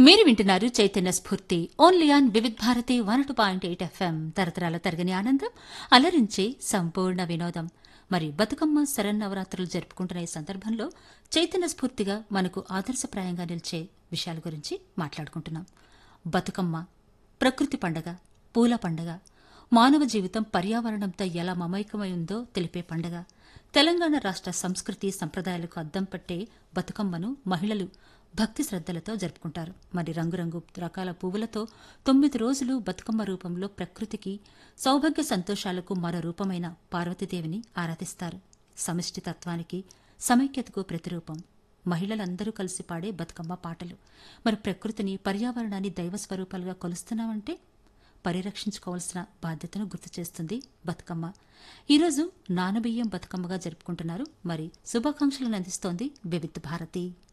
మీరు వింటున్నారు Chaitanya Spoorthi only on Vividh Bharati one two point eight FM తరతరాల తరగని ఆనందం అలరించే సంపూర్ణ వినోదం మరి బతుకమ్మ శరన్నవరాత్రులు జరుపుకుంటున్న ఈ సందర్భంలో చైతన్య స్ఫూర్తిగా మనకు ఆదర్శప్రాయంగా నిలిచే విషయాల గురించి మాట్లాడుకుంటున్నాం బతుకమ్మ ప్రకృతి పండగ పూల పండగ మానవ జీవితం పర్యావరణంతో ఎలా మమైకమై ఉందో తెలిపే పండగ తెలంగాణ రాష్ట్ర సంస్కృతి సంప్రదాయాలకు అద్దం పట్టే బతుకమ్మను మహిళలు భక్తి శ్రద్దలతో జరుపుకుంటారు మరి రంగురంగు రకాల పువ్వులతో తొమ్మిది రోజులు బతుకమ్మ రూపంలో ప్రకృతికి సౌభాగ్య సంతోషాలకు మరో రూపమైన పార్వతీదేవిని ఆరాధిస్తారు సమిష్టి తత్వానికి సమైక్యతకు ప్రతిరూపం మహిళలందరూ కలిసి పాడే బతుకమ్మ పాటలు మరి ప్రకృతిని పర్యావరణాన్ని దైవ స్వరూపాలుగా కొలుస్తున్నామంటే పరిరక్షించుకోవాల్సిన బాధ్యతను గుర్తు చేస్తుంది బతుకమ్మ ఈరోజు నానబియ్యం బతుకమ్మగా జరుపుకుంటున్నారు మరి శుభాకాంక్షలను అందిస్తోంది వివిధ భారతి